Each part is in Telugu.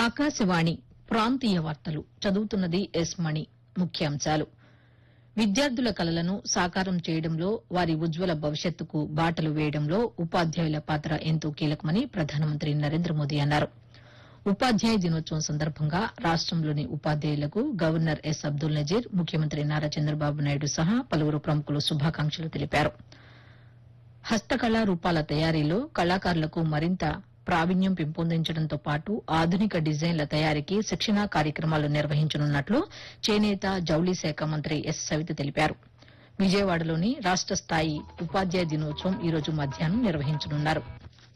ఆకాశవాణి ప్రాంతీయ వార్తలు చదువుతున్నది ఎస్ మణి ముఖ్యాంశాలు విద్యార్థుల కలలను సాకారం చేయడంలో వారి ఉజ్వల భవిష్యత్తుకు బాటలు వేయడంలో ఉపాధ్యాయుల పాత్ర ఎంతో కీలకమని ప్రధానమంత్రి నరేంద్ర మోదీ అన్నారు ఉపాధ్యాయ దినోత్సవం సందర్భంగా రాష్టంలోని ఉపాధ్యాయులకు గవర్నర్ ఎస్ అబ్దుల్ నజీర్ ముఖ్యమంత్రి నారా చంద్రబాబు నాయుడు సహా పలువురు ప్రముఖులు శుభాకాంక్షలు తెలిపారు హస్తకళా రూపాల తయారీలో కళాకారులకు మరింత ప్రావీణ్యం పెంపొందించడంతో పాటు ఆధునిక డిజైన్ల తయారీకి శిక్షణా కార్యక్రమాలు నిర్వహించనున్నట్లు చేనేత జౌళి శాఖ మంత్రి ఎస్ సవిత తెలిపారు విజయవాడలోని రాష్ట స్థాయి ఉపాధ్యాయ దినోత్సవం ఈ రోజు మధ్యాహ్నం నిర్వహించనున్నారు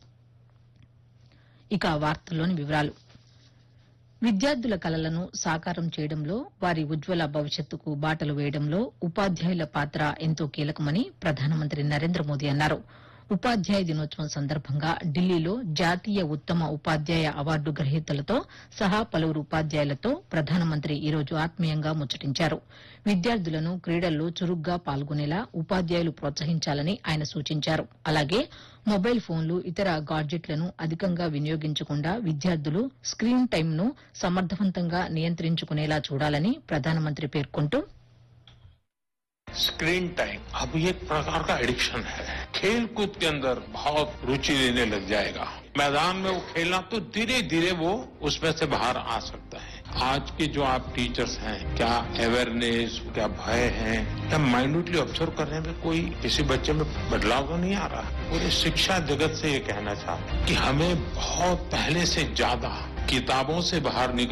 ఇక వార్తల్లోని వివరాలు విద్యార్థుల కలలను సాకారం చేయడంలో వారి ఉజ్వల భవిష్యత్తుకు బాటలు వేయడంలో ఉపాధ్యాయుల పాత్ర ఎంతో కీలకమని ప్రధానమంత్రి నరేంద్ర మోదీ అన్నారు ఉపాధ్యాయ దినోత్సవం సందర్భంగా ఢిల్లీలో జాతీయ ఉత్తమ ఉపాధ్యాయ అవార్డు గ్రహీతలతో సహా పలువురు ఉపాధ్యాయులతో ప్రధానమంత్రి ఈ రోజు ఆత్మీయంగా ముచ్చటించారు విద్యార్థులను క్రీడల్లో చురుగ్గా పాల్గొనేలా ఉపాధ్యాయులు ప్రోత్సహించాలని ఆయన సూచించారు అలాగే మొబైల్ ఫోన్లు ఇతర గాడ్జెట్లను అధికంగా వినియోగించకుండా విద్యార్థులు స్క్రీన్ టైంను సమర్థవంతంగా నియంత్రించుకునేలా చూడాలని ప్రధానమంత్రి పేర్కొంటూ स्क्रीन टाइम अब ये एक प्रकार का एडिक्शन है खेल कूद के अंदर बहुत रुचि लेने लग जाएगा मैदान में वो खेलना तो धीरे धीरे वो उसमें से बाहर आ सकता है आज के जो आप टीचर्स हैं क्या अवेयरनेस क्या भय है क्या माइन्यूटली ऑब्जर्व करने में कोई किसी बच्चे में बदलाव तो नहीं आ रहा पूरे शिक्षा जगत से ये कहना चाहता हूं कि हमें बहुत पहले से ज्यादा किताबों से बाहर निकल